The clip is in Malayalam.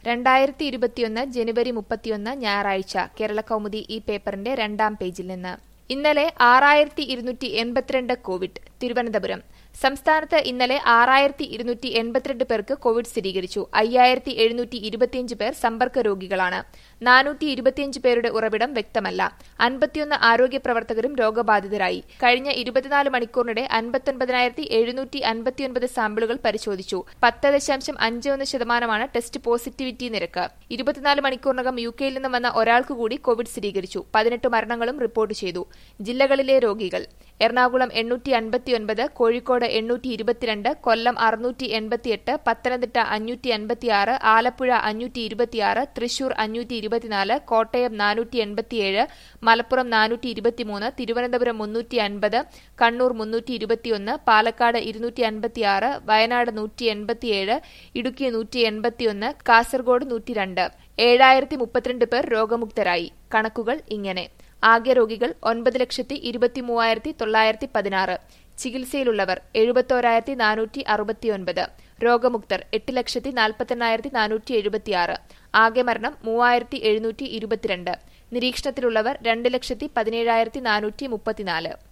രണ്ടായിരത്തി ഇരുപത്തിയൊന്ന് ജനുവരി മുപ്പത്തിയൊന്ന് ഞായറാഴ്ച കേരള കൗമുദി ഈ പേപ്പറിന്റെ രണ്ടാം പേജിൽ നിന്ന് ഇന്നലെ ആറായിരത്തി ഇരുന്നൂറ്റി എൺപത്തിരണ്ട് കോവിഡ് തിരുവനന്തപുരം സംസ്ഥാനത്ത് ഇന്നലെ ആറായിരത്തി ഇരുന്നൂറ്റി എൺപത്തിരണ്ട് പേർക്ക് കോവിഡ് സ്ഥിരീകരിച്ചു അയ്യായിരത്തി എഴുന്നൂറ്റി ഇരുപത്തിയഞ്ച് പേർ സമ്പർക്ക രോഗികളാണ് നാനൂറ്റി ഇരുപത്തിയഞ്ച് പേരുടെ ഉറവിടം വ്യക്തമല്ല അൻപത്തിയൊന്ന് ആരോഗ്യ പ്രവർത്തകരും രോഗബാധിതരായി കഴിഞ്ഞ ഇരുപത്തിനാല് മണിക്കൂറിനിടെ അൻപത്തൊൻപതിനായിരത്തി എഴുന്നൂറ്റി അൻപത്തിയൊൻപത് സാമ്പിളുകൾ പരിശോധിച്ചു പത്ത് ദശാംശം അഞ്ച് ഒന്ന് ശതമാനമാണ് ടെസ്റ്റ് പോസിറ്റിവിറ്റി നിരക്ക് ഇരുപത്തിനാല് മണിക്കൂറിനകം യു കെയിൽ നിന്ന് വന്ന ഒരാൾക്ക് കൂടി കോവിഡ് സ്ഥിരീകരിച്ചു പതിനെട്ട് മരണങ്ങളും റിപ്പോർട്ട് ചെയ്തു ജില്ലകളിലെ രോഗികൾ എറണാകുളം എണ്ണൂറ്റി അൻപത്തിയൊൻപത് കോഴിക്കോട് എണ്ണൂറ്റി ഇരുപത്തിരണ്ട് കൊല്ലം അറുന്നൂറ്റി എൺപത്തിയെട്ട് പത്തനംതിട്ട അഞ്ഞൂറ്റി അൻപത്തിയാറ് ആലപ്പുഴ അഞ്ഞൂറ്റി ഇരുപത്തിയാറ് തൃശൂർ അഞ്ഞൂറ്റി ഇരുപത്തിനാല് കോട്ടയം നാനൂറ്റി എൺപത്തിയേഴ് മലപ്പുറം നാനൂറ്റി ഇരുപത്തിമൂന്ന് തിരുവനന്തപുരം മുന്നൂറ്റി അൻപത് കണ്ണൂർ മുന്നൂറ്റി ഇരുപത്തിയൊന്ന് പാലക്കാട് ഇരുന്നൂറ്റി അൻപത്തിയാറ് വയനാട് നൂറ്റി എൺപത്തിയേഴ് ഇടുക്കി നൂറ്റി എൺപത്തിയൊന്ന് കാസർഗോഡ് നൂറ്റിരണ്ട് ഏഴായിരത്തി മുപ്പത്തിരണ്ട് പേർ രോഗമുക്തരായി കണക്കുകൾ ഇങ്ങനെ ആകെ രോഗികൾ ഒൻപത് ലക്ഷത്തി ഇരുപത്തി മൂവായിരത്തി തൊള്ളായിരത്തി പതിനാറ് ചികിത്സയിലുള്ളവർ എഴുപത്തോരായിരത്തി നാനൂറ്റി അറുപത്തിയൊൻപത് രോഗമുക്തർ എട്ട് ലക്ഷത്തി നാൽപ്പത്തെണ്ണായിരത്തി നാനൂറ്റി എഴുപത്തിയാറ് ആകെ മരണം മൂവായിരത്തി എഴുന്നൂറ്റി ഇരുപത്തിരണ്ട് നിരീക്ഷണത്തിലുള്ളവർ രണ്ട് ലക്ഷത്തി പതിനേഴായിരത്തി നാനൂറ്റി മുപ്പത്തിനാല്